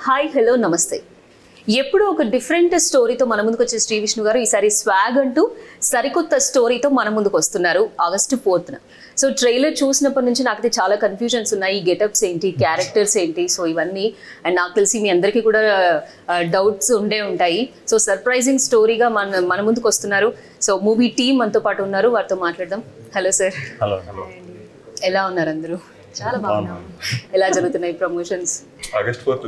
Hi hello నమస్తే ఎప్పుడూ ఒక డిఫరెంట్ స్టోరీతో మన ముందుకు వచ్చే శ్రీ విష్ణు గారు ఈసారి స్వాగ్ అంటూ సరికొత్త స్టోరీతో మన ముందుకు వస్తున్నారు ఆగస్టు ఫోర్త్న సో ట్రైలర్ చూసినప్పటి నుంచి నాకైతే చాలా కన్ఫ్యూజన్స్ ఉన్నాయి గెటప్స్ ఏంటి క్యారెక్టర్స్ ఏంటి సో ఇవన్నీ అండ్ నాకు తెలిసి మీ అందరికీ కూడా డౌట్స్ ఉండే ఉంటాయి సో సర్ప్రైజింగ్ స్టోరీగా మన మన ముందుకు వస్తున్నారు సో మూవీ టీమ్ మనతో పాటు ఉన్నారు వారితో మాట్లాడదాం హలో సార్ హలో హలో ఎలా ఉన్నారు అందరూ చాలా బాగున్నాం ఎలా జరుగుతున్నాయి ప్రమోషన్స్ ఆగస్ట్ ఫోర్త్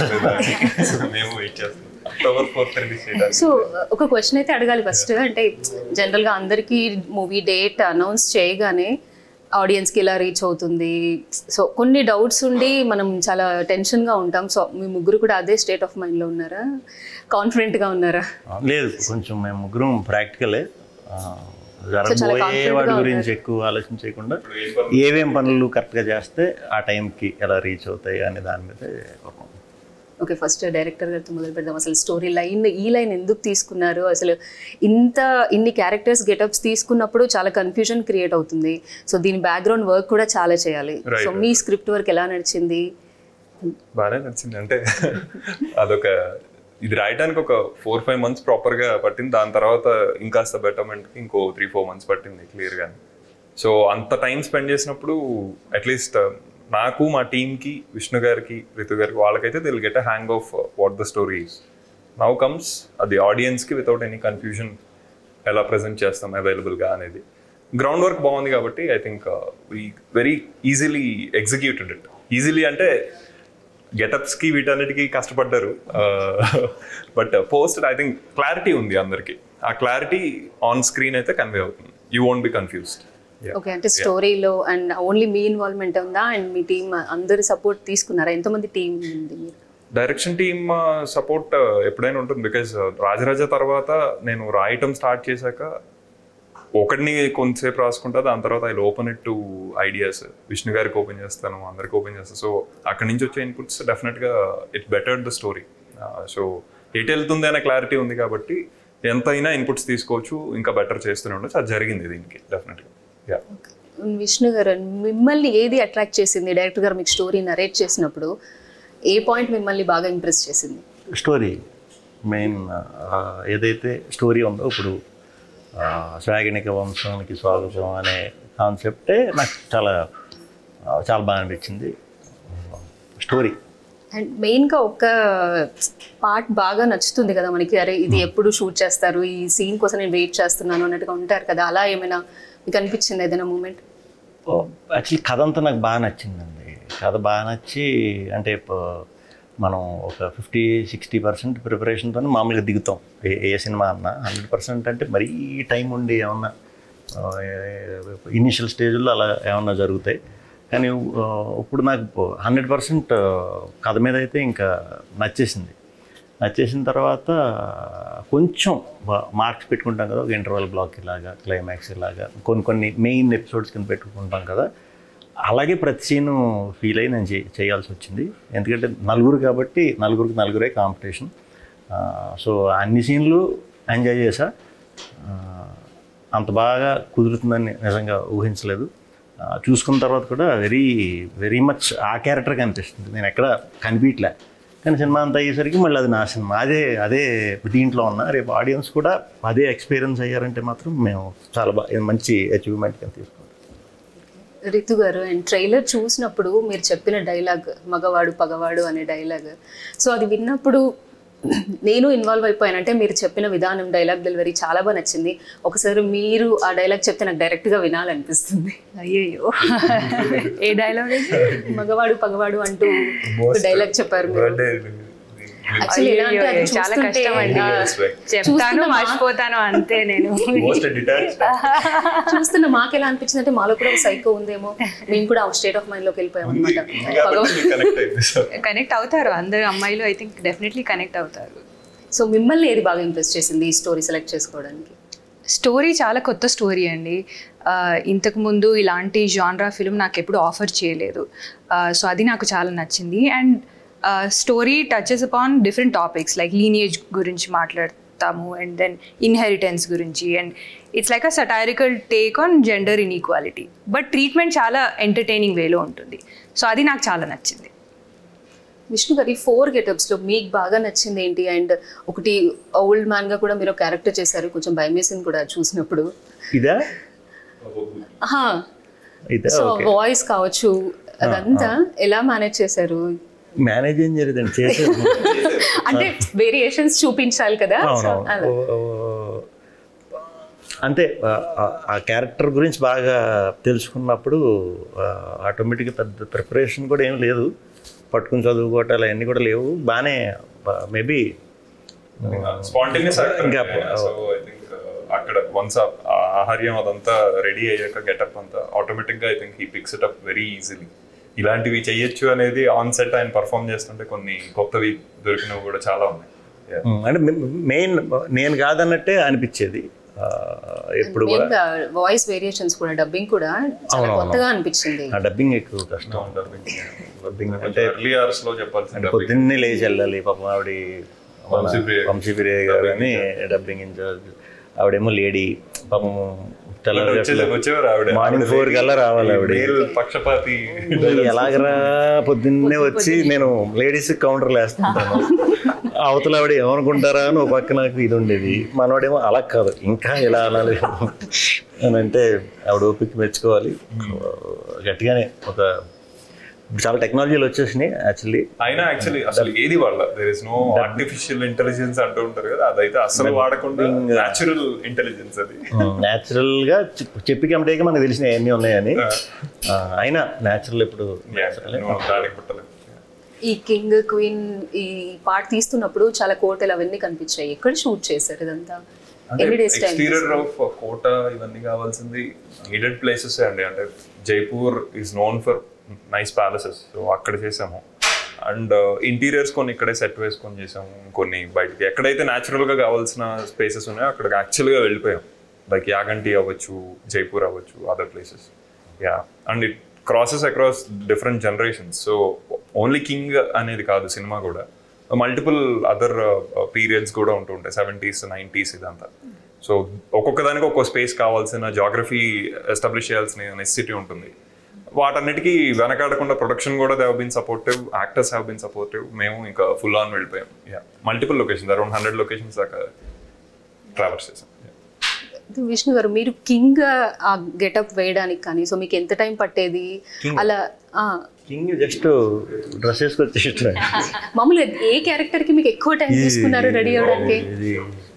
మేము వెయిట్ చేస్తాం అక్టోబర్ ఫోర్త్ రిలీజ్ చేయడానికి సో ఒక క్వశ్చన్ అయితే అడగాలి ఫస్ట్ అంటే జనరల్గా అందరికీ మూవీ డేట్ అనౌన్స్ చేయగానే ఆడియన్స్కి ఎలా రీచ్ అవుతుంది సో కొన్ని డౌట్స్ ఉండి మనం చాలా టెన్షన్గా ఉంటాం సో మీ ముగ్గురు కూడా అదే స్టేట్ ఆఫ్ మైండ్లో ఉన్నారా కాన్ఫిడెంట్గా ఉన్నారా లేదు కొంచెం మేము ముగ్గురం ప్రాక్టికలే చాలా జరగబోయే confident వాటి గా గురించి ఎక్కువ ఆలోచన చేయకుండా ఏమేం పనులు కరెక్ట్గా చేస్తే ఆ టైంకి ఎలా రీచ్ అవుతాయి అనే దాని మీద ఒక ఓకే ఫస్ట్ డైరెక్టర్ గారితో మొదలు పెడదాం అసలు స్టోరీ లైన్ ఈ లైన్ ఎందుకు తీసుకున్నారు అసలు ఇంత ఇన్ని క్యారెక్టర్స్ గెటప్స్ తీసుకున్నప్పుడు చాలా కన్ఫ్యూజన్ క్రియేట్ అవుతుంది సో దీని బ్యాక్గ్రౌండ్ వర్క్ కూడా చాలా చేయాలి Right, సో మీ స్క్రిప్ట్ వర్క్ ఎలా నడిచింది బాగానే నచ్చింది అంటే అదొక ఇది రాయడానికి ఒక ఫోర్ ఫైవ్ మంత్స్ ప్రాపర్ గా పట్టింది దాని తర్వాత ఇంకాస్త బెటర్మెంట్ కి ఇంకో త్రీ ఫోర్ మంత్స్ పట్టింది క్లియర్ గా సో అంత టైం స్పెండ్ చేసినప్పుడు అట్లీస్ట్ నాకు మా టీమ్ కి విష్ణు గారికి రితు గారికి వాళ్ళకైతే they'll get a hang of what the story is now comes అది ఆడియన్స్ కి వితౌట్ ఎనీ కన్ఫ్యూజన్ ఎలా ప్రజెంట్ చేస్తాం అవైలబుల్ గా అనేది గ్రౌండ్ వర్క్ బాగుంది కాబట్టి I think we very easily executed it easily అంటే గెటప్స్ కి వీటన్నిటికీ కష్టపడ్డారు but post I think clarity ఉంది అందరికి ఆ క్లారిటీ ఆన్ స్క్రీన్ అయితే కన్వే అవుతుంది you won't be confused okay అంటే స్టోరీలో అండ్ ఓన్లీ మీ ఇన్వాల్వ్మెంట్ ఉందా అండ్ మీ టీమ్ అందరి సపోర్ట్ తీసుకున్నారా ఎంతమంది టీం ఉంది మీరు డైరెక్షన్ టీమ్ సపోర్ట్ ఎప్పుడైనా ఉంటుంది బికాజ్ రాజరాజ తర్వాత నేను రాయటం స్టార్ట్ చేశాక ఒకటిని కొంతసేపు రాసుకుంటా దాని తర్వాత I open it to ideas Vishnu గారికి ఓపెన్ చేస్తాను అందరికి ఓపెన్ చేస్తాను సో అక్కడి నుంచి వచ్చే ఇన్పుట్స్ డెఫినెట్గా it better the story so ఎటు వెళ్తుంది అనే క్లారిటీ ఉంది కాబట్టి ఎంతైనా ఇన్పుట్స్ తీసుకోవచ్చు ఇంకా బెటర్ చేస్తూనే ఉండొచ్చు అది జరిగింది దీనికి డెఫినెట్గా యా విష్ణు గారు మిమ్మల్ని ఏది అట్రాక్ట్ చేసింది డైరెక్టర్ గారు మీకు స్టోరీ నరేట్ చేసినప్పుడు ఏ పాయింట్ మిమ్మల్ని బాగా ఇంప్రెస్ చేసింది స్టోరీ మెయిన్ ఏదైతే స్టోరీ ఉందో ఇప్పుడు ఆ, స్వాగినిక వంశానికి స్వాగతం అనే కాన్సెప్టే నాకు చాలా ఆ, చాలా బాగా అనిపించింది స్టోరీ అండ్ మెయిన్గా ఒక పార్ట్ బాగా నచ్చుతుంది కదా మనకి అరే ఇది ఎప్పుడు షూట్ చేస్తారు ఈ సీన్ కోసం నేను వెయిట్ చేస్తున్నాను అన్నట్టుగా ఉంటారు కదా అలా ఏమైనా మీకు అనిపించింది ఏదైనా మూమెంట్ యాక్చువల్లీ కథ అంతా నాకు బాగా నచ్చిందండి కథ బాగా నచ్చి అంటే ప- మనం ఒక ఫిఫ్టీ సిక్స్టీ పర్సెంట్ ప్రిపరేషన్తో మామూలుగా దిగుతాం ఏ ఏ సినిమా అన్నా హండ్రెడ్ పర్సెంట్ అంటే మరీ టైం ఉండి ఏమన్నా ఇనిషియల్ స్టేజ్లో అలా ఏమన్నా జరుగుతాయి కానీ ఆ, ఇప్పుడు నాకు హండ్రెడ్ పర్సెంట్ కథ మీద అయితే ఇంకా నచ్చేసింది నచ్చేసిన తర్వాత కొంచెం మార్క్స్ పెట్టుకుంటాం కదా ఒక ఇంటర్వల్ బ్లాక్ ఇలాగా క్లైమాక్స్ ఇలాగా కొన్ని కొన్ని మెయిన్ ఎపిసోడ్స్ కింద పెట్టుకుంటాం కదా అలాగే ప్రతి సీను ఫీల్ అయ్యి నేను చే- చేయాల్సి వచ్చింది ఎందుకంటే నలుగురు కాబట్టి నలుగురికి నలుగురే కాంపిటీషన్ సో అన్ని సీన్లు ఎంజాయ్ చేసా ఆ, అంత బాగా కుదురుతుందని నిజంగా ఊహించలేదు ఆ, చూసుకున్న తర్వాత కూడా వెరీ వెరీ మచ్ ఆ క్యారెక్టర్ కనిపిస్తుంది నేను ఎక్కడ కనిపించలే కానీ సినిమా అంతా అయ్యేసరికి మళ్ళీ అది నా సినిమా అదే అదే దీంట్లో ఉన్నా రేపు ఆడియన్స్ కూడా అదే ఎక్స్పీరియన్స్ అయ్యారంటే మాత్రం మేము చాలా బాగా ఇది మంచి అచీవ్మెంట్ కింద తీసుకుంటాం రితు గారు అండ్ ట్రైలర్ చూసినప్పుడు మీరు చెప్పిన డైలాగ్ మగవాడు పగవాడు అనే డైలాగ్ సో అది విన్నప్పుడు నేను ఇన్వాల్వ్ అయిపోయాను అంటే మీరు చెప్పిన విధానం డైలాగ్ డెలివరీ చాలా బాగా నచ్చింది ఒకసారి మీరు ఆ డైలాగ్ చెప్తే నాకు డైరెక్ట్గా వినాలనిపిస్తుంది అయ్యయ్యో ఏ డైలాగ్ మగవాడు పగవాడు అంటూ ఒక డైలాగ్ చెప్పారు మీరు యాక్చువల్లీ ఎలా అంటే అది చాలా చూస్తుంటే, కష్టం అండి ఆ, చెప్తాను చూస్తున్న మా- మర్చిపోతాను అంతే నేను మోస్ట్ డిటాచ్ చూస్తున్న మాకు ఎలా అనిపించింది అంటే మాలో కూడా ఒక సైకో ఉందేమో మేము కూడా ఆ స్టేట్ ఆఫ్ మైండ్ లోకి వెళ్ళిపోయాం ఉంది అనమాట ఉంది కాబట్టి కనెక్ట్ అయింది సార్ కనెక్ట్ అవుతారు అందరు అమ్మాయిలు ఐ థింక్ డెఫినెట్లీ కనెక్ట్ అవుతారు సో మిమ్మల్ని ఏది బాగా ఇంప్రెస్ చేసింది ఈ స్టోరీ సెలెక్ట్ చేసుకోవడానికి స్టోరీ చాలా కొత్త స్టోరీ అండి ఆ, ఇంతకుముందు ఇలాంటి జాన్రా ఫిల్మ్ నాకు ఎప్పుడు ఆఫర్ చేయలేదు సో అది నాకు చాలా నచ్చింది and story touches upon different topics like lineage గురించి మాట్లాడతాము అండ్ దెన్ ఇన్హెరిటెన్స్ గురించి and it's like a satirical take on gender inequality but treatment చాలా ఎంటర్టైనింగ్ వేలో ఉంటుంది సో అది నాకు చాలా నచ్చింది విష్ణు గారి ఫోర్ గెటప్స్ లో మీకు బాగా నచ్చింది ఏంటి అండ్ ఒకటి ఓల్డ్ మ్యాన్ గా కూడా మీరు క్యారెక్టర్ చేశారు కొంచెం భయం వేసింది కూడా చూసినప్పుడు ఇదా ఆహా, ఇదా సో ఓకే వాయిస్ కావచ్చు అదంతా ఎలా మేనేజ్ చేశారు మేనేజ్ ఏం జరిగిందండి చేసాను అంటే వేరియేషన్స్ చూపించాలి కదా సో అవునవును అలా. ఓ- ఓ- అంతే ఆ- ఆ- ఆ క్యారెక్టర్ గురించి బాగా తెలుసుకున్నప్పుడు ఆటోమేటిక్గా పెద్ద ప్రిపరేషన్ కూడా ఏం లేదు పట్టుకుని చదువుకోవటాలు అవన్నీ కూడా లేవు బాగానే మేబీ స్పాంటేనియస్ ఇంకా సో ఐ థింక్ అక్కడ వన్స్ ఆహార్యం అదంతా రెడీ అయ్యాక గెటప్ అంతా ఆటోమేటిక్ గా I think he picks it up very easily ఇలాంటివి చెయ్యొచ్చు అనేది ఆన్ సెట్ ఆయన పర్ఫామ్ చేస్తుంటే కొన్ని కొత్తవి దొరికినవి కూడా చాలా ఉన్నాయి Yeah. అంటే మెయిన్ నేను కాదన్నట్టే అనిపించేది ఆ, ఎప్పుడు కూడా మెయిన్గా వాయిస్ వేరియేషన్స్ కూడా డబ్బింగ్ కూడా చాలా అవునవును. కొత్తగా అనిపించింది ఆ డబ్బింగ్ ఎక్కువ కష్టం డబ్బింగ్ అంటే ఎర్లీ అవర్స్ లో చెప్పాల్సింది పొద్దున్నే లేచి వెళ్ళాలి పాపం ఆవిడ మన వంశీప్రియ. వంశీప్రియ గారు అని డబ్బింగ్ ఇన్ఛార్జ్ ఆవిడేమో లేడీ పాపం వచ్చేది వచ్చేవారు ఆవిడ మార్నింగ్ ఫోర్ కల్లా రావాలి ఆవిడ Male పక్షపాతి ఎలాగరా పొద్దున్నే వచ్చి నేను లేడీస్ కౌంటర్లు వేస్తుంటాను అవతల ఆవిడ ఏమనుకుంటారా అని ఒక పక్క నాకు ఇది ఉండేది మనవాడేమో అలా కాదు ఇంకా ఇలా అనాలి అని అంటే ఆవిడ ఓపిక మెచ్చుకోవాలి గట్టిగానే ఒక ఇప్పుడు చాలా టెక్నాలజీలు వచ్చేసినాయి యాక్చువల్లీ అయినా యాక్చువల్లీ అసలు ఏది వాళ్ళ there is no artificial intelligence అంటూ ఉంటారు కదా అదైతే అసలు వాడకుండా న్యాచురల్ ఇంటెలిజెన్స్ అది న్యాచురల్ గా చెప్- చెప్పి కంటే మనకు తెలిసిన అన్నీ ఉన్నాయని ఆ, అయినా న్యాచురల్ ఇప్పుడు No, దానికి పుట్టలేదు ఈ కింగ్ క్వీన్ ఈ పాట తీస్తున్నప్పుడు చాలా కోటలు అవన్నీ కనిపించాయి ఎక్కడ షూట్ చేశారు ఇదంతా ఎన్ని డేస్ టైం ఎక్స్టీరియర్ ఆఫ్ కోట ఇవన్నీ కావాల్సింది నీడెడ్ ప్లేసెస్ అండి అంటే Jaipur is known for nice palaces so అక్కడ చేసాము అండ్ ఇంటీరియర్స్ కొన్ని ఇక్కడే సెట్ వేసుకొని చేసాము కొన్ని బయటికి ఎక్కడైతే natural గా కావాల్సిన స్పేసెస్ ఉన్నాయో అక్కడికి యాక్చువల్గా వెళ్ళిపోయాం లైక్ యాగంటి అవ్వచ్చు జైపూర్ అవ్వచ్చు other places ya and it crosses across different generations so only king అనేది కాదు సినిమా కూడా మల్టిపుల్ అదర్ పీరియడ్స్ కూడా ఉంటుంటాయి సెవెంటీస్ నైంటీస్ ఇదంతా సో ఒక్కొక్క దానికి ఒక్కొక్క స్పేస్ కావాల్సిన జాగ్రఫీ ఎస్టాబ్లిష్ చేయాల్సిన నెసెసిటీ ఉంటుంది వాటన్నిటికీ వెనకాడకుండా ప్రొడక్షన్ కూడా they been supportive actors have been supportive మేము ఇంకా ఫుల్ ఆన్ వెళ్ళిపోయాం ya multiple locations around hundred locations దాకా ట్రావెల్స్ చేసాం Yeah. విష్ణు గారు మీరు కింగ్ ఆ గెటప్ వేయడానికి కానీ సో మీకు ఎంత టైం పట్టేది అలా ఆ, కింగ్ జస్ట్ డ్రెస్ వేసుకొచ్చి ఇట్లా మామూలుగా ఏ క్యారెక్టర్ కి మీకు ఎక్కువ టైం తీసుకున్నారు రెడీ అవ్వడానికి ఇది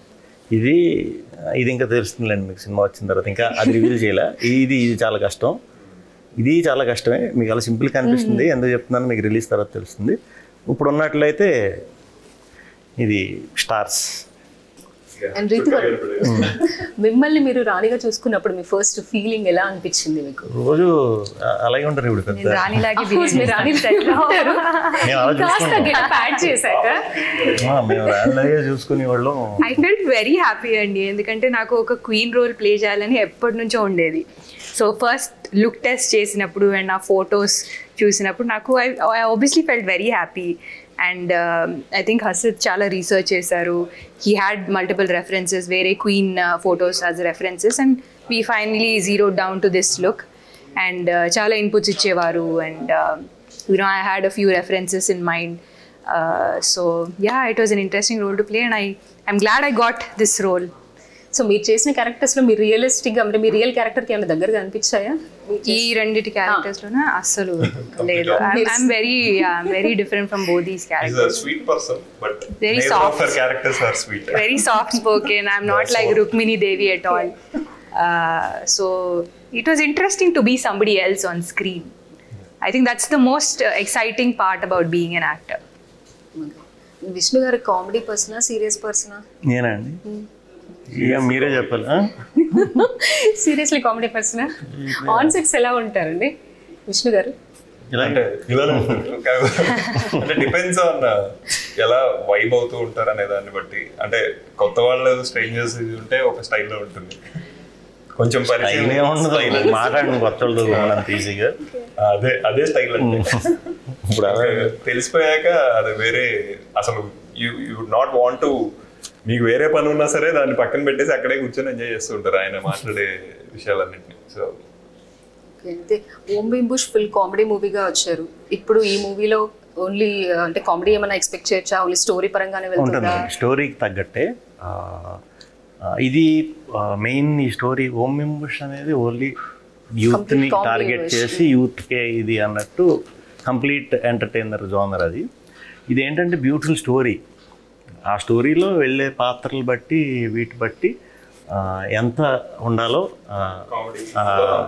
ఇది ఇది ఇంకా తెలుస్తుందిలేండి మీకు సినిమా వచ్చిన తర్వాత ఇంకా అది రివీల్ చేయాల ఇది ఇది చాలా కష్టం ఇది చాలా కష్టమే మీకు అలా సింపుల్ కనిపిస్తుంది ఎందుకు చెప్తున్నాను మీకు రిలీజ్ తర్వాత తెలుస్తుంది ఇప్పుడు ఉన్నట్లయితే ఇది స్టార్స్ అండ్ రీతి గారు మిమ్మల్ని మీరు రాణిగా చూసుకున్నప్పుడు మీ ఫస్ట్ ఫీలింగ్ ఎలా అనిపించింది మీకు రోజు అ- అలాగే ఉంటారు ఇప్పుడు పెద్ద రాణిలాగే మీరు రాణి style లో ఉంటారు. మేము అలా కాస్త చూసుకుంటాం గెటప్ యాడ్ చేశాక ఆ, మేము అలాగే చూసుకునే వాళ్ళం ఐ ఫెల్ట్ వెరీ హ్యాపీ అండి ఎందుకంటే నాకు ఒక క్వీన్ రోల్ ప్లే చేయాలని ఎప్పటి నుంచో ఉండేది సో ఫస్ట్ లుక్ టెస్ట్ చేసినప్పుడు అండ్ ఆ ఫొటోస్ చూసినప్పుడు నాకు I I obviously felt very happy and I think Hasith చాలా రీసెర్చ్ చేశారు హీ హ్యాడ్ మల్టిపుల్ రెఫరెన్సెస్ వేరే queen photos as references and we finally zero down to this look and చాలా inputs ఇచ్చేవారు and you know I had a few references in mind so ya it was an interesting role to play and I I'm glad I got this role so మీరు చేసిన characters లో మీరు realistic గా అంటే మీ real character కి ఏమైనా దగ్గరగా అనిపించాయా ఈ రెండిటి క్యారెక్టర్స్ లోనే అస్సలు లేదు I'm very very different from both these He's characters a sweet person, but Very neither soft. of her characters are sweet. very soft spoken. I'm not That's like all. Rukmini Devi at all. Uh, so it was interesting to be somebody else on screen. I think that's the most uh, exciting part about being an actor. Vishnu గారు comedy పర్సనా serious పర్సనా నేనా అండి ఇక మీరే చెప్పాలి ఆ? Seriously comedy persona on sets ఎలా ఉంటారండి విష్ణు గారు ఇలా అంటే ఇలానే ఉంటారు. కాదు. అంటే డిపెండ్స్ ఆన్ ఎలా వైబ్ అవుతూ ఉంటారు అనే దాన్ని బట్టి అంటే కొత్త వాళ్ళు స్ట్రేంజర్స్ ఇది ఉంటే ఒక స్టైల్లో ఉంటుంది కొంచెం పరిచయం స్టైల్ ఏముండదు style. మాట్లాడిన కొత్త వాళ్ళతో అంత ఈజీగా అదే అదే స్టైల్ అంటే ఇప్పుడు అలా తెలిసిపోయాక అది వేరే అసలు you you not want to మీకు వేరే పని ఉన్నా సరే దాన్ని పక్కన పెట్టేసి అక్కడే కూర్చొని ఎంజాయ్ చేస్తూ ఉంటారు ఆయన మాట్లాడే విషయాలన్నింటినీ సో ఓకే, అయితే ఓం భీమ్ బుష్ ఫుల్ కామెడీ మూవీగా వచ్చారు ఇప్పుడు ఈ మూవీలో ఓన్లీ అంటే కామెడీ ఏమైనా ఎక్స్పెక్ట్ చేయొచ్చా ఓన్లీ స్టోరీ పరంగానే వెళ్తుందా ఉంటుంది స్టోరీకి తగ్గట్టే ఆ, ఆ, ఇది మెయిన్ ఈ స్టోరీ ఓం మెంబర్స్ అనేది ఓన్లీ యూత్ని Complete comedy టార్గెట్ version. చేసి యూత్కే ఇది అన్నట్టు కంప్లీట్ ఎంటర్టైనర్ జోనర్ అది ఇది ఏంటంటే బ్యూటిఫుల్ స్టోరీ ఆ స్టోరీలో వెళ్ళే పాత్రలు బట్టి వీటి బట్టి ఆ, ఎంత ఉండాలో ఆ, ఆ,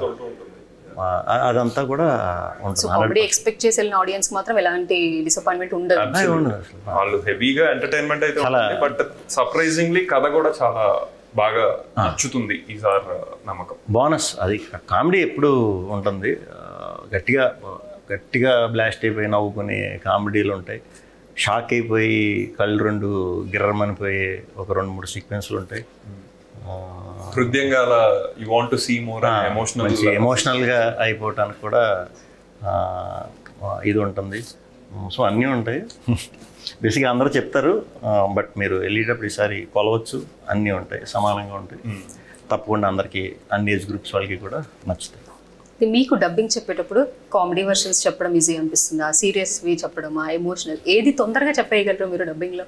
ఆ, అదంతా కూడా సో ఉంటుంది కామెడీ ఎక్స్పెక్ట్ చేసి వెళ్ళిన ఆడియన్స్ మాత్రం ఎలాంటి డిసప్పాయింట్మెంట్ ఉండదు అలాగే ఉండదు అసలు వాళ్ళు హెవీగా ఎంటర్టైన్మెంట్ అయితే ఉంటుంది బట్ సర్ప్రైజింగ్లీ కథ కూడా చాలా బాగా నచ్చుతుంది ఈసారి నమ్మకం బోనస్ అది కామెడీ ఎప్పుడు ఉంటుంది ఆ, గట్టిగా గట్టిగా బ్లాస్ట్ అయిపోయి నవ్వుకునే కామెడీలు ఉంటాయి షాక్ అయిపోయి కళ్ళు రెండు గిర్రమనిపోయే ఒక రెండు మూడు సీక్వెన్స్లు ఉంటాయి ఆ, హృదయంగా అలా you want to see more emotional మంచి ఎమోషనల్గా అయిపోవటానికి కూడా ఆ, ఇది ఉంటుంది సో అన్నీ ఉంటాయి బేసిక్గా అందరూ చెప్తారు బట్ మీరు వెళ్ళేటప్పుడు ఈసారి కొలవచ్చు అన్నీ ఉంటాయి సమానంగా ఉంటాయి తప్పకుండా అందరికీ అన్ని ఏజ్ గ్రూప్స్ వాళ్ళకి కూడా నచ్చుతాయి మీకు డబ్బింగ్ చెప్పేటప్పుడు కామెడీ వర్షన్స్ చెప్పడం ఈజీ అనిపిస్తుందా సీరియస్ వి చెప్పడమా ఎమోషనల్ ఏది తొందరగా చెప్పేయగలరు మీరు డబ్బింగ్లో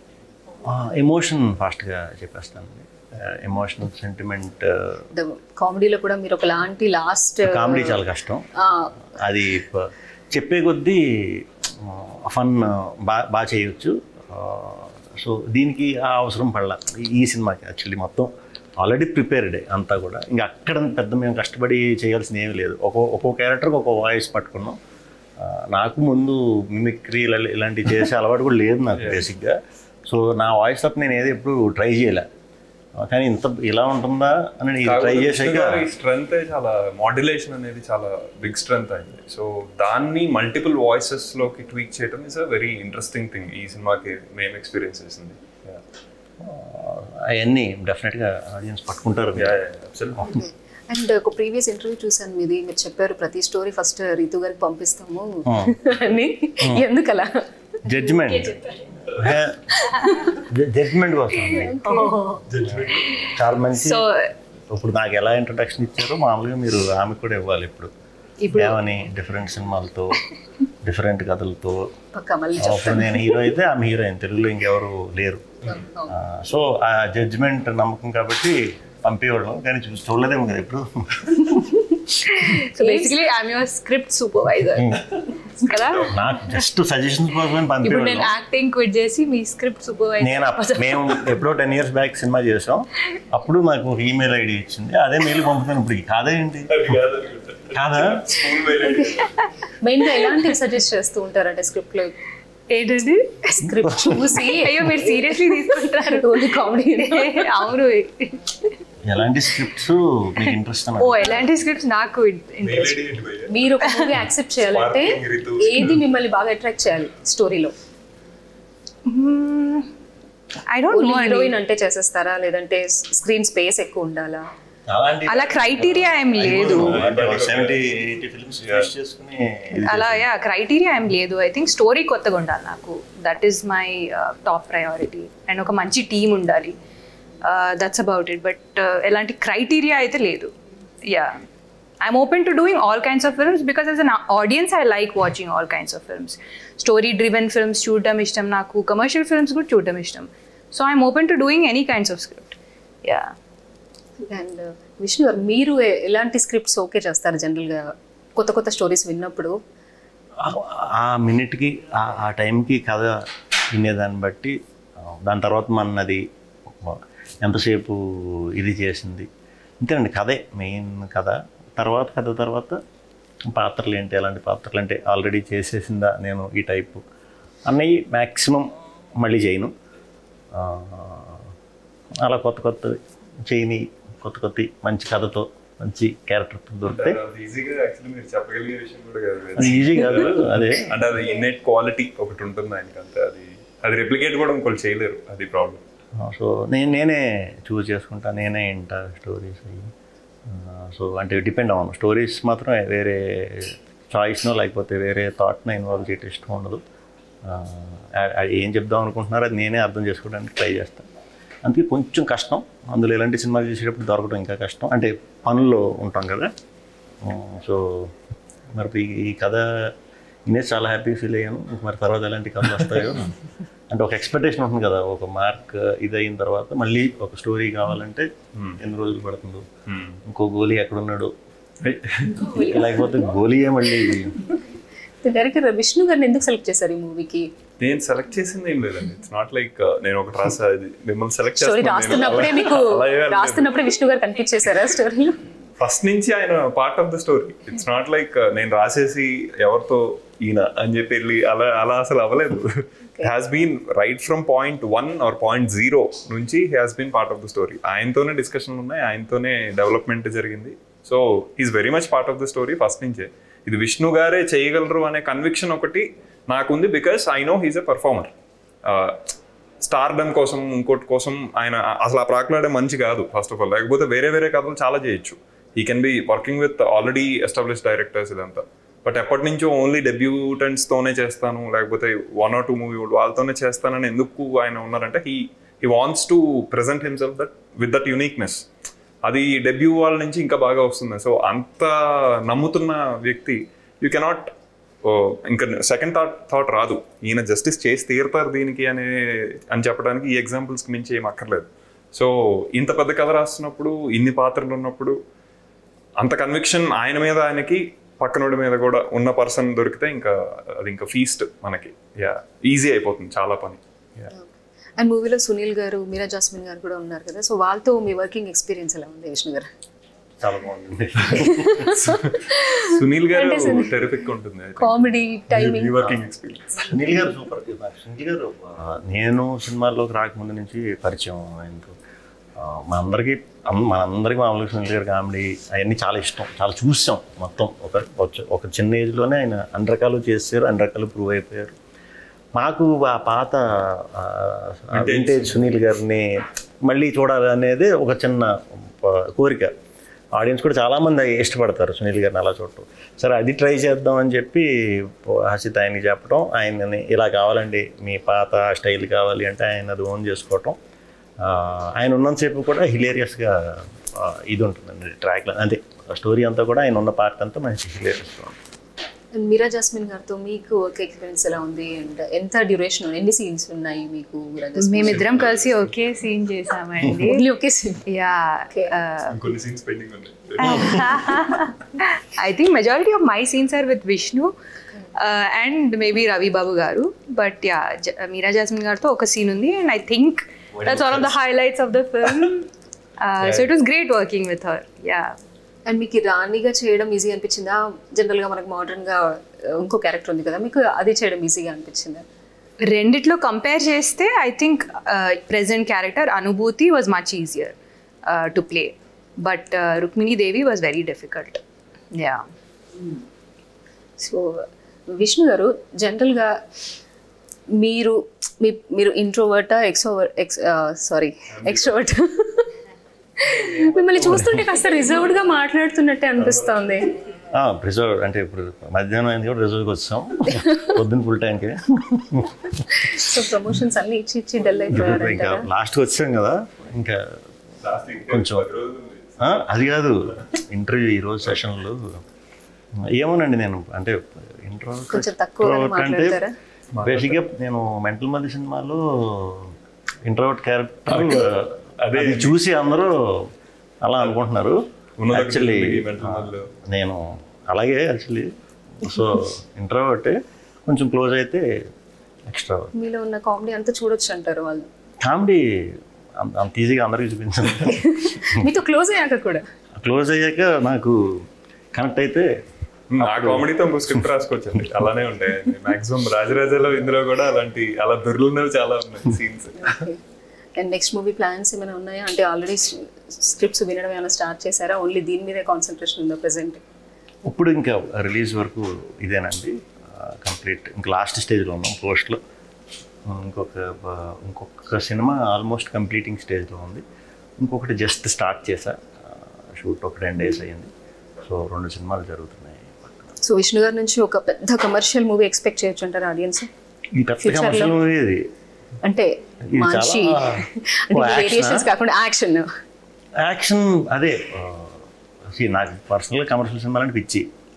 ఎమోషన్ ఫాస్ట్గా చెప్పేస్తాను ఎమోషనల్ సెంటిమెంట్ కామెడీలో కూడా మీరు ఒకలాంటి లాస్ట్ కామెడీ చాలా కష్టం అది ప- చెప్పే కొద్దీ ఫన్ బాగా బాగా చేయొచ్చు సో దీనికి ఆ అవసరం పడలా ఈ- ఈ సినిమాకి యాక్చువల్లీ మొత్తం ఆల్రెడీ ప్రిపేర్డ్ అంతా కూడా ఇంకా అక్కడ పెద్ద మేము కష్టపడి చేయాల్సింది ఏమీ లేదు ఒక్కో ఒక్కో క్యారెక్టర్కి ఒక్కో వాయిస్ పట్టుకున్నాం ఆ, నాకు ముందు మిమిక్రీ ఇలా ఇలాంటివి చేసే అలవాటు కూడా లేదు నాకు బేసిక్గా సో నా వాయిస్ తప్ప నేను ఏది ఎప్పుడు ట్రై చేయలే కానీ ఇంత ఇలా ఉంటుందా అని ట్రై చేసాక స్ట్రెంత్ చాలా మాడ్యులేషన్ అనేది చాలా బిగ్ స్ట్రెంత్ అయింది సో దాన్ని మల్టిపుల్ వాయిసెస్ లోకి ట్వీక్ చేయడం is a very interesting thing ఈ సినిమాకి మేము ఎక్స్పీరియన్స్ చేసింది అవన్నీ డెఫినెట్గా ఆడియన్స్ పట్టుకుంటారు అండ్ ఒక ప్రీవియస్ ఇంటర్వ్యూ చూసాను మీది మీరు చెప్పారు ప్రతి స్టోరీ ఫస్ట్ రీతు గారికి పంపిస్తాము అని ఎందుకలా జడ్జిమెంట్ జడ్జిమెంట్ కోసం చాలా మంచి సో ఇప్పుడు నాకు ఎలా ఇంట్రడక్షన్ ఇచ్చారో మామూలుగా మీరు ఆమె కూడా ఇవ్వాలి ఇప్పుడు ఏమని డిఫరెంట్ సినిమాలతో డిఫరెంట్ కథలతో పక్క మళ్ళీ ఇప్పుడు నేను హీరో అయితే ఆమె హీరోయిన్ తెలుగులో ఇంకెవరు లేరు ఆ, సో ఆ జడ్జిమెంట్ నమ్మకం కాబట్టి పంపేవాళ్ళం కానీ చూ చూడలేదేమో కదా ఇప్పుడు so basically I'm your script supervisor కదా నాకు జస్ట్ సజెషన్స్ కోసం ఇప్పుడు పంపేవాళ్ళం నేను యాక్టింగ్ క్విట్ చేసి మీ స్క్రిప్ట్ సూపర్వైజర్ నేను అప్- మేము ఎప్పుడో టెన్ ఇయర్స్ బ్యాక్ సినిమా చేసాం అప్పుడు నాకు ఒక ఈమెయిల్ ఐడి ఇచ్చింది అదే మెయిల్ పంపుతాను ఇప్పుడు కాదా ఏంటి కాదా మెయిన్ గా ఎలాంటివి సజెస్ట్ చేస్తూ ఉంటారు అంటే స్క్రిప్ట్ లో ఏంటండి స్క్రిప్ట్ చూసి అయ్యో మీరు సీరియస్లీ తీసుకుంటారు ఓన్లీ కామెడీ అవును ఎలాంటి స్క్రిప్ట్స్ మీకు ఇంట్రెస్ట్ ఓ ఎలాంటి స్క్రిప్ట్స్ నాకు ఇంట్రెస్ట్ మీరు ఒక మూవీ యాక్సెప్ట్ చేయాలంటే Sparkling Ritu. ఏది మిమ్మల్ని బాగా అట్రాక్ట్ చేయాలి స్టోరీలో ఐ డోంట్ నో హీరోయిన్ అంటే చేసేస్తారా లేదంటే స్క్రీన్ స్పేస్ ఎక్కువ ఉండాలా అలాంటి అలా క్రైటీరియా ఏం లేదు సెవెంటీ ఎయిటీ ఫిల్మ్స్ చేసుకుని ఇది అలా యా క్రైటీరియా ఏం లేదు ఐ థింక్ స్టోరీ కొత్తగా ఉండాలి నాకు that is my top priority and ఒక మంచి టీమ్ ఉండాలి దట్స్ అబౌట్ ఇట్ బట్ ఎలాంటి క్రైటీరియా అయితే లేదు ya I'm open to doing all kinds of films because as an audience I like watching all kinds of films story driven films చూడడం ఇష్టం నాకు commercial films కూడా చూడడం ఇష్టం so I'm open to doing any kinds of script ya and Vishnu గారు మీరు ఎ- ఎలాంటి scripts okay చేస్తారు జనరల్గా కొత్త కొత్త స్టోరీస్ విన్నప్పుడు ఆ- ఆ మినిట్కి ఆ- ఆ టైంకి కథ వినేదాన్ని బట్టి ఆ, దాని తర్వాత మనది ఎంతసేపు ఇది చేసింది అంతేనండి కథే మెయిన్ కథ తర్వాత కథ తర్వాత పాత్రలు ఏంటి ఎలాంటి పాత్రలు అంటే ఆల్రెడీ చేసేసిందా నేను ఈ టైపు అన్నవి మ్యాక్సిమం మళ్ళీ చేయను ఆ, అలా కొత్త కొత్తవి చేయని కొత్త కొత్త మంచి కథతో మంచి క్యారెక్టర్తో దొరికితే ఈజీగా యాక్చువల్లీ మీరు చెప్పగలిగే విషయం కూడా కాదు అది ఈజీ కాదు అదే అంటే అది ఇన్నెట్ క్వాలిటీ ఒకటి ఉంటుంది ఆయనకి అంతే అది అది రెప్లికేట్ కూడా ఇంకోళ్ళు చేయలేరు అది ప్రాబ్లం సో నేను నేనే చూస్ చేసుకుంటా నేనే వింటా స్టోరీస్ అవి సో అంటే డిపెండ్ అవ్వను స్టోరీస్ మాత్రం వేరే చాయిస్నో లేకపోతే వేరే థాట్నో ఇన్వాల్వ్ చేయటం ఇష్టం ఉండదు ఆ, ఆ- ఆ ఏం చెప్దాం అనుకుంటున్నారో అది నేనే అర్థం చేసుకోవడానికి ట్రై చేస్తాను అందుకే కొంచెం కష్టం అందులో ఎలాంటి సినిమాలు చేసేటప్పుడు దొరకడం ఇంకా కష్టం అంటే పనుల్లో ఉంటాం కదా సో మరి ఈ- ఈ కథ నేనే చాలా హ్యాపీ ఫీల్ అయ్యాను ఇంక మరి తర్వాత ఎలాంటి కథలు వస్తాయో అంటే ఒక ఎక్స్పెక్టేషన్ ఉంటుంది కదా ఒక మార్క్ ఇది అయిన తర్వాత మళ్ళీ ఒక స్టోరీ కావాలంటే ఎన్ని రోజులు పడుతుందో ఇంకో గోలీ ఎక్కడున్నాడు లేకపోతే గోలీయే మళ్ళీ డైరెక్టర్ విష్ణు గారిని ఎందుకు సెలెక్ట్ చేశారు ఈ మూవీకి నేను సెలెక్ట్ చేసింది ఏం లేదండి ఇట్స్ నాట్ లైక్ నేను ఒకటి రాసా ఇది మిమ్మల్ని సెలెక్ట్ స్టోరీ రాస్తున్నప్పుడే మీకు రాస్తున్నప్పుడే విష్ణు గారు కనిపించేశారా స్టోరీలో ఫస్ట్ నుంచి ఆయన part of the story it's not like నేను రాసేసి ఎవరితో ఈయన అని చెప్పి వెళ్ళి అలా అలా అసలు అవ్వలేదు has been right from point one or point zero నుంచి has been part of the story ఆయనతోనే డిస్కషన్లు ఉన్నాయి ఆయనతోనే డెవలప్మెంట్ జరిగింది so is very much part of the story first నుంచే ఇది విష్ణు గారే చేయగలరు అనే కన్విక్షన్ ఒకటి నాకుంది because I know he's a performer stardom కోసం ఇంకోటి కోసం ఆయన అసలు ఆ ప్రాకులాడే మంచి కాదు ఫస్ట్ ఆఫ్ ఆల్ లేకపోతే వేరే వేరే కథలు చాలా చేయొచ్చు ఈ can be working with already establish directors ఇదంతా బట్ ఎప్పటి నుంచో ఓన్లీ డెబ్యూటెంట్స్ తోనే చేస్తాను లేకపోతే వన్ ఆర్ టూ మూవీ వాళ్ళతోనే చేస్తానని ఎందుకు ఆయన ఉన్నారంటే he he wants to present himself that with that uniqueness అది డెబ్యూ వాళ్ళ నుంచి ఇంకా బాగా వస్తుంది సో అంత నమ్ముతున్న వ్యక్తి యూ కెనాట్ ఇంకా సెకండ్ థాట్ థాట్ రాదు ఈయన జస్టిస్ చేసి తీరుతారు దీనికి అనే అని చెప్పడానికి ఈ ఎగ్జాంపుల్స్కి మించి ఏం అక్కర్లేదు సో ఇంత పెద్ద కథ రాస్తున్నప్పుడు ఇన్ని పాత్రలు ఉన్నప్పుడు అంత కన్విక్షన్ ఆయన మీద ఆయనకి పక్కనోడి మీద కూడా ఉన్న పర్సన్ దొరికితే ఇంకా అది ఇంకా ఫీస్ట్ మనకి యా ఈజీ అయిపోతుంది చాలా పని యా అండ్ మూవీలో సునీల్ గారు మీరా జాస్మిన్ గారు కూడా ఉన్నారు కదా సో వాళ్ళతో మీ వర్కింగ్ ఎక్స్పీరియన్స్ ఎలా ఉంది విష్ణు గారు చాలా బాగుంది సునీల్ గారు టెరిఫిక్ ఉంటుంది comedy timing working experience Sunil గారు సూపర్ సునీల్ గారు ఆ, నేను సినిమాల్లోకి రాకముందు నుంచి పరిచయం ఆయనతో ఆ, మా అందరికీ అమ్- మా అందరికీ మామూలుగా సునీల్ గారి కామెడీ అవన్నీ చాలా ఇష్టం చాలా చూసాం మొత్తం ఒక ఒక- ఒక చిన్న ఏజ్లోనే ఆయన అన్ని రకాలు చేశారు అన్ని రకాలు ప్రూవ్ అయిపోయారు మాకు ఆ పాత వింటేజ్ సునీల్ గారిని మళ్ళీ చూడాలి అనేది ఒక చిన్న ఆ, కోరిక ఆడియన్స్ కూడా చాలామంది ఇష్టపడతారు సునీల్ గారిని అలా చూడటం సరే అది ట్రై చేద్దాం అని చెప్పి హసిత్ ఆయనకి చెప్పడం ఆయనని ఇలా కావాలండి మీ పాత స్టైల్ కావాలి అంటే ఆయన అది ఓన్ చేసుకోవటం ఆ, ఆయన ఉన్నంతసేపు కూడా హిలేరియస్గా ఇది ఉంటుందండి ట్రాక్లో అంతే స్టోరీ అంతా కూడా ఆయన ఉన్న పార్ట్ అంతా మంచి హిలేరియస్గా ఉంటుంది అండ్ మీరా జాస్మిన్ గారితో మీకు వర్క్ ఎక్స్పీరియన్స్ ఎలా ఉంది అండ్ ఎంత డ్యూరేషన్ ఎన్ని సీన్స్ ఉన్నాయి మీకు మీరా జాస్మిన్ మేమిద్దరం కలిసి ఒకే సీన్ చేసామండి ఓన్లీ ఒకే సీన్ యా కొన్ని సీన్స్ పెండింగ్ ఉన్నాయి I think majority of my scenes are with Vishnu and maybe Ravi Babu గారు బట్ యా మీరా జాస్మిన్ గారితో ఒక సీన్ ఉంది and I think that's all of the highlights of the film so it was great working with her ya and మీకు రాణిగా చేయడం easy అనిపించిందా general గా మనకు మోడర్న్ గా uh, ఇంకో క్యారెక్టర్ ఉంది కదా మీకు అది చేయడం ఈజీగా అనిపించిందా రెండిట్లో కంపేర్ చేస్తే ఐ థింక్ ప్రెసెంట్ క్యారెక్టర్ అనుభూతి was much easier to play but Rukmini Devi was very difficult ya so Vishnu గారు జనరల్గా మీరు మీ మీరు ఇంట్రోవర్టా ఎక్సోవర్ ఎక్స్ సారీ ఎక్స్ట్రోవర్ట్ మిమ్మల్ని చూస్తుంటే కాస్త రిజర్వ్డ్గా మాట్లాడుతున్నట్టే అనిపిస్తోంది రిజర్వ్ అంటే ఇప్పుడు మధ్యాహ్నం అయింది కూడా రిజర్వ్కి వచ్చాం పొద్దున్న ఫుల్ టైంకి సో ప్రమోషన్స్ అన్ని ఇచ్చి ఇచ్చి డల్ ఇంకా అయిపోయారు లాస్ట్కి వచ్చాం కదా ఇంకా కొంచెం ఆ, అది కాదు ఇంటర్వ్యూ ఈరోజు సెషన్లో ఏమోనండి నేను అంటే ఇంట్రో కొంచెం తక్కువగానే అంటే మాట్లాడతారా? బేసిక్గా నేను మెంటల్ మధ్య సినిమాలో ఇంట్రోవర్ట్ క్యారెక్టర్ అదే. అది చూసి అందరూ అలా అనుకుంటున్నారు ఉన్నది ఒకటి యాక్చువల్లీ ఉంది, mental మధ్యలో. నేను అలాగే యాక్చువల్లీ సో ఇంట్రోవర్ట్ కొంచెం క్లోజ్ అయితే ఎక్స్ట్రా మీలో ఉన్న కామెడీ అంతా చూడొచ్చు అంటారు వాళ్ళు కామెడీ అంత అంత ఈజీగా అందరికీ చూపించాను మీతో క్లోజ్ అయ్యాక కూడా క్లోజ్ అయ్యాక నాకు కనెక్ట్ అయితే ఆ కామెడీతో ఇంకో స్క్రిప్ట్ రాసుకోవచ్చండి అలానే ఉంటాయి మాక్సిమం రాజరాజలో ఇందులో కూడా అలాంటి అలా దొర్లున్నవి చాలా ఉన్నాయి scenes and next movie plans ఏమైనా ఉన్నాయా అంటే ఆల్రెడీ స్క్రిప్ట్స్ వినడం ఏమైనా స్టార్ట్ చేశారా ఓన్లీ దీని మీదే కాన్సన్ట్రేషన్ ఉందా ప్రెసెంట్ ఇప్పుడు ఇంకా రిలీజ్ వరకు ఇదేనండి కంప్లీట్ ఇంకా లాస్ట్ స్టేజ్లో ఉన్నాం పోస్ట్లో ఇంకొక ఆ, ఇంకొక సినిమా ఆల్మోస్ట్ కంప్లీటింగ్ స్టేజ్లో ఉంది ఇంకొకటి జస్ట్ స్టార్ట్ చేశా షూట్ ఒక టెన్ డేస్ అయ్యింది సో రెండు సినిమాలు జరుగుతున్నాయి సో విష్ణు గారి నుంచి ఒక పెద్ద కమర్షియల్ మూవీ ఎక్స్పెక్ట్ చేయొచ్చు అంటారు ఆడియన్స్ ఈ పెద్ద కమర్షియల్ మూవీ ఇది అంటే ఇది మనిషి చాలా- అంటే ఓ, action వేరియేషన్స్ ఆ? కాకుండా యాక్షన్ యాక్షన్ అదే ఆ, see, నాకు పర్సనల్గా కమర్షియల్ సినిమాలు అంటే పిచ్చి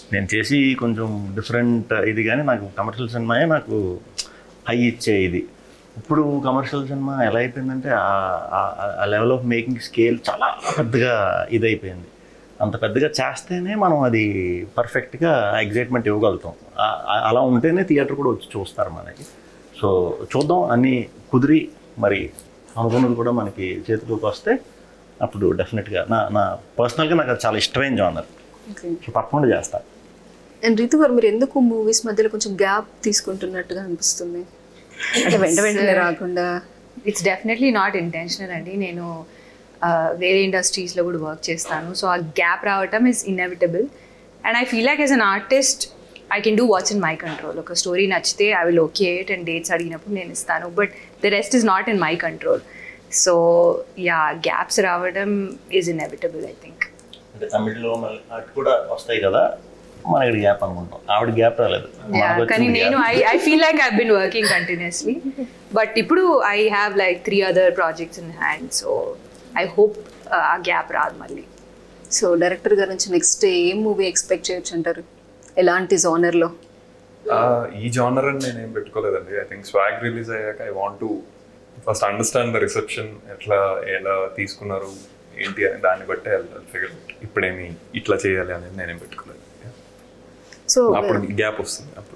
నేను చేసి కొంచెం డిఫరెంట్ ఇది కానీ నాకు కమర్షియల్ సినిమాయే నాకు హై ఇచ్చే ఇది ఇప్పుడు కమర్షియల్ సినిమా ఎలా అయిపోయిందంటే ఆ- ఆ- ఆ లెవెల్ ఆఫ్ మేకింగ్ స్కేల్ చాలా పెద్దగా ఇదైపోయింది అంత పెద్దగా చేస్తేనే మనం అది పర్ఫెక్ట్గా ఎగ్జైట్మెంట్ ఇవ్వగలుగుతాం ఆ- ఆ- అలా ఉంటేనే థియేటర్ కూడా వచ్చి చూస్తారు మనకి సో చూద్దాం అన్నీ కుదిరి మరి అనుకున్నది కూడా మనకి చేతిలోకి వస్తే అప్పుడు డెఫినెట్గా నా నా పర్సనల్గా నాకు అది చాలా ఇష్టమైన జానర్ ఓకే సో తప్పకుండా చేస్తా అండ్ రీతు గారు మీరు ఎందుకు మూవీస్ మధ్యలో కొంచెం గ్యాప్ తీసుకుంటున్నట్టుగా అనిపిస్తుంది అంటే వెంట వెంటనే రాకుండా ఇట్స్ డెఫినెట్లీ నాట్ ఇంటెన్షనల్ అండి నేను uh, వేరే ఇండస్ట్రీస్లో కూడా వర్క్ చేస్తాను సో ఆ గ్యాప్ రావటం is inevitable and I feel like as an artist I can do what's in my control ఒక స్టోరీ నచ్చితే I will okay it and dates అడిగినప్పుడు నేను ఇస్తాను but the rest is not in my control so ya gaps రావడం is inevitable I think అంటే తమిళ్లో మళ్ళీ అటు కూడా వస్తాయి కదా మన ఇక్కడ గ్యాప్ అనుకుంటాం ఆవిడ గ్యాప్ రాలేదు మనకు కానీ వచ్చింది నేను gap. I I feel like I been working continuously but ఇప్పుడు I have like three other projects in hand so I hope ఆ గ్యాప్ రాదు మళ్ళీ సో డైరెక్టర్ గారి నుంచి నెక్స్ట్ ఏం మూవీ ఎక్స్పెక్ట్ చేయొచ్చు అంటారు ఎలాంటి జోనర్లో ఆ, ఈ జానర్ అని నేనేం పెట్టుకోలేదండి ఐ థింక్ స్వాగ్ రిలీజ్ అయ్యాక I want to first understand the reception ఎట్లా ఎలా తీసుకున్నారు ఏంటి అని దాన్ని బట్టే ఫిగర్ ఇప్పుడేమి ఇట్లా చేయాలి అనేది నేనేం పెట్టుకోలేదు సో అప్పుడు గ్యాప్ వస్తుంది అప్పుడు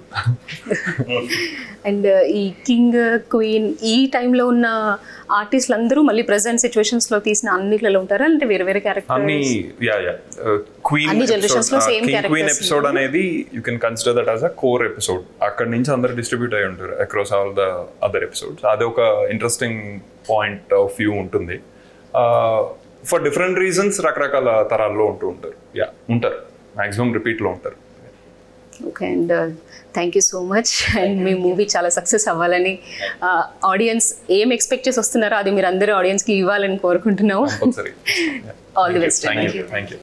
అండ్ ఈ కింగ్ క్వీన్ ఈ టైంలో ఉన్న ఆర్టిస్టులు అందరూ మళ్ళీ ప్రజెంట్ సిచ్యువేషన్స్ లో తీసిన అన్నిట్లలో ఉంటారా అంటే వేరే వేరే అన్ని క్యారెక్టర్ యా యా క్వీన్ అన్ని generations లో same క్వీన్ characters ఎపిసోడ్ అనేది you can consider that as a core episode అక్కడ నుంచి అందరు డిస్ట్రిబ్యూట్ అయి ఉంటారు across all the other episodes అది ఒక ఇంట్రెస్టింగ్ పాయింట్ ఆఫ్ వ్యూ ఉంటుంది ఫర్ డిఫరెంట్ రీజన్స్ రకరకాల తరాల్లో ఉంటూ ఉంటారు యా ఉంటారు మాక్సిమం రిపీట్లో ఉంటారు okay and thank you so much and మీ మూవీ చాలా సక్సెస్ అవ్వాలని ఆడియన్స్ ఏం ఎక్స్పెక్ట్ చేసి వస్తున్నారో అది మీరు అందరూ ఆడియన్స్కి ఇవ్వాలని కోరుకుంటున్నాము compulsory All the best. Thank you thank you